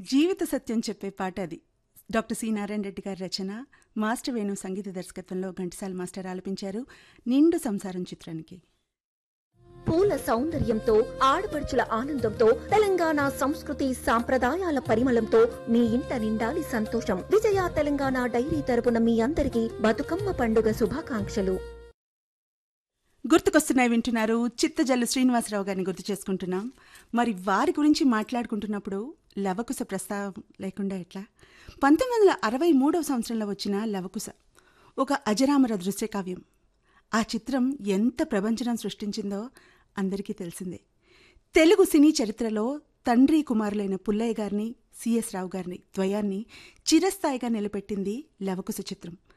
జీవిత సత్యం చెప్పే పాట అది డాక్టర్ సి నారాయణ రెడ్డి గారి రచన మాస్టర్ వేణు సంగీత దర్శకత్వంలో ఘంటసాల మాస్టర్ ఆలపించారు నిండు సంసారం చిత్రానికి పూల సౌందర్యంతో ఆడపడుచుల ఆనందంతో తెలంగాణ సంస్కృతి సాంప్రదాయాల పరిమళంతో మీ ఇంట నిండాలి సంతోషం విజయ తెలంగాణ డైరీ తరపున మీ అందరికీ బతుకమ్మ పండుగ శుభాకాంక్షలు గుర్తుకొస్తున్నాయి వింటున్నారు చిత్తజల్లు శ్రీనివాసరావు గారిని గుర్తు చేసుకుంటున్నాం మరి వారి గురించి మాట్లాడుకుంటున్నప్పుడు లవకుశ ప్రస్తావం లేకుండా ఎట్లా పంతొమ్మిది వందల అరవై మూడవ సంవత్సరంలో వచ్చిన లవకుశ ఒక అజరామర దృశ్యకావ్యం ఆ చిత్రం ఎంత ప్రపంచనం సృష్టించిందో అందరికీ తెలిసిందే తెలుగు సినీ చరిత్రలో తండ్రి కుమారులైన పుల్లయ్య గారిని సిఎస్ రావు గారిని ద్వయాన్ని చిరస్థాయిగా నిలబెట్టింది లవకుశ చిత్రం